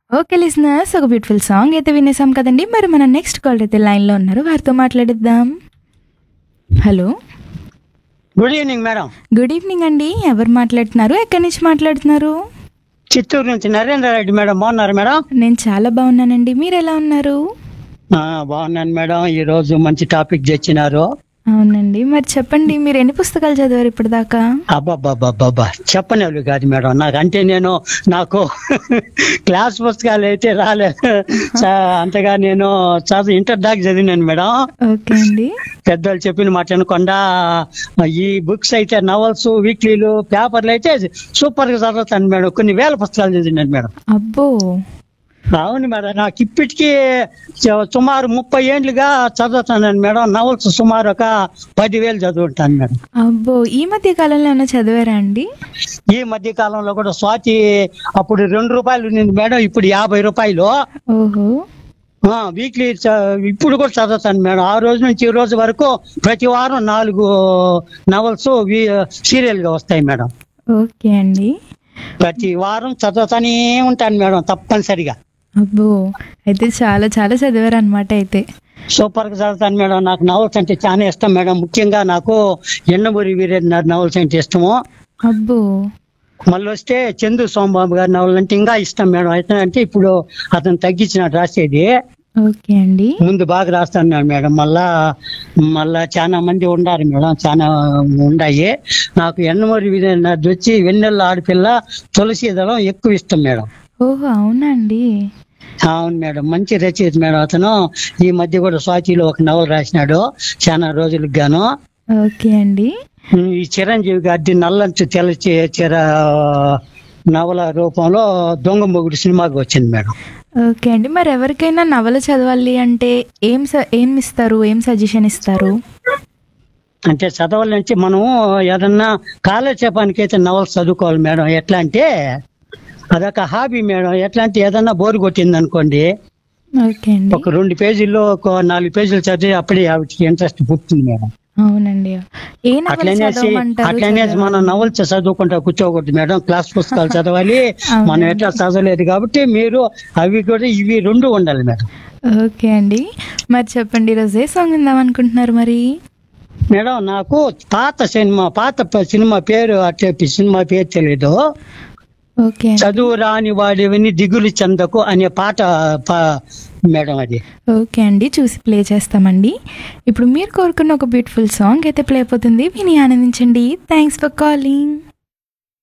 Okay listeners ఒక beautiful song అయితే వినేసాం కదండి మరి మన నెక్స్ట్ కాల్ అయితే లైన్లో ఉన్నారు వారితో మాట్లాడిద్దాం hello good evening madam good evening అండి ఎవరు మాట్లాడుతున్నారు ఎక్కడి నుంచి మాట్లాడుతున్నారు చిత్తూరు నుంచి నరేంద్ర రెడ్డి మేడం బాగున్నారు మేడం నేను చాలా బాగున్నానండి మీరు ఎలా ఉన్నారు ఆ, బాగున్నాను మేడం ఈ రోజు మంచి టాపిక్ తెచ్చినారు అవునండి మరి చెప్పండి మీరు ఎన్ని పుస్తకాలు చదివారు ఇప్పటిదాకా అబ్బాబ్బాబ్బాబ్బా చెప్పనేవి కాదు మేడం నాకు అంటే నేను నాకు క్లాస్ పుస్తకాలు అయితే రాలే చ- అంతగా నేను చదువు ఇంటర్ దాకా చదివినాను మేడం ఓకే అండి పెద్దలు చెప్పిన మాట అనకుండా ఈ బుక్స్ అయితే నవల్స్ వీక్లీలు పేపర్లు అయితే సూపర్ గా చదువుతాను మేడం కొన్ని వేల పుస్తకాలు చదివినాను మేడం అబ్బో అవును మేడం నాకు ఇప్పటికీ చ- సుమారు ముప్పై ఏండ్లుగా చదువుతాను మేడం నవల్స్ సుమారు ఒక పదివేలు చదువుతాను మేడం అబ్బో ఈ మధ్య కాలంలో ఏమైనా చదివారా అండి ఈ మధ్య కాలంలో కూడా స్వాతి అప్పుడు రెండు రూపాయలు ఉన్నింది మేడం ఇప్పుడు యాభై రూపాయలు ఓహో వీక్లీ ఇప్పుడు కూడా చదువుతాను మేడం ఆ రోజు నుంచి ఈ రోజు వరకు ప్రతి వారం నాలుగు నవల్స్ సీరియల్ గా వస్తాయి మేడం ఓకే అండి ప్రతి వారం చదువుతానే ఉంటాను మేడం తప్పనిసరిగా అబ్బో అయితే చాలా చాలా చదివారు అనమాట అయితే సూపర్ గా చదువుతాను మేడం నాకు నవల్స్ అంటే చాలా ఇష్టం మేడం ముఖ్యంగా నాకు ఎండమూరి వీరేంద్ర నవల్స్ అంటే ఇష్టము అబ్బో మళ్ళీ వస్తే చందు సోమబాబు గారి నవల్ అంటే ఇంకా ఇష్టం మేడం అయితే అంటే ఇప్పుడు అతను తగ్గించినట్టు రాసేది ఓకే అండి ముందు బాగా రాస్తాను మేడం మళ్ళా మళ్ళా చాలా మంది ఉండారు మేడం చాలా ఉన్నాయి నాకు ఎండమూరి వీరేంద్ర వచ్చి వెన్నెల ఆడపిల్ల తులసి దళం ఎక్కువ ఇష్టం మేడం ఓహో అవునా అండి అవును మేడం మంచి రచయిత మేడం అతను ఈ మధ్య కూడా స్వాతిలో ఒక నవల రాసినాడు చాలా రోజులకు గాను ఓకే అండి ఈ చిరంజీవి గారి నల్లంచు తెలచి చిర నవల రూపంలో దొంగ మొగుడు సినిమాకి వచ్చింది మేడం ఓకే అండి మరి ఎవరికైనా నవల చదవాలి అంటే ఏం స- ఏం ఇస్తారు ఏం సజెషన్ ఇస్తారు అంటే చదవాలి నుంచి మనం ఏదన్నా కాలక్షేపానికి అయితే నవల్స్ చదువుకోవాలి మేడం ఎట్లా అంటే అదొక హాబీ మేడం ఎట్లా అంటే ఏదన్నా బోరు కొట్టింది అనుకోండి ఓకే అండి ఒక రెండు పేజీల్లో ఒక నాలుగు పేజీలు చదివి అప్పుడే ఆవిడకి ఇంట్రెస్ట్ పుట్టింది మేడం అవునండి ఏ నవల అట్లనేసి చదవమంటారు అట్లనేసి మనం నవల్స్ చదువుకుంటా కూర్చోకూడదు మేడం క్లాస్ పుస్తకాలు చదవాలి అవునండి. మనం ఎట్లా చదవలేదు కాబట్టి మీరు అవి కూడా ఇవి రెండు ఉండాలి మేడం ఓకే అండి మరి చెప్పండి ఈరోజు ఏ సాంగ్ విందాం అనుకుంటున్నారు మరి మేడం నాకు పాత సినిమా పాత ప- సినిమా పేరు అట్లే సినిమా పేరు తెలియదు ఓకే అండి చదువు రాని వాడివని దిగులు చెందకు అనే పాట ప- మేడం అది ఓకే అండి చూసి ప్లే చేస్తామండి ఇప్పుడు మీరు కోరుకున్న ఒక బ్యూటిఫుల్ సాంగ్ అయితే ప్లే అయిపోతుంది విని ఆనందించండి థ్యాంక్స్ ఫర్ కాలింగ్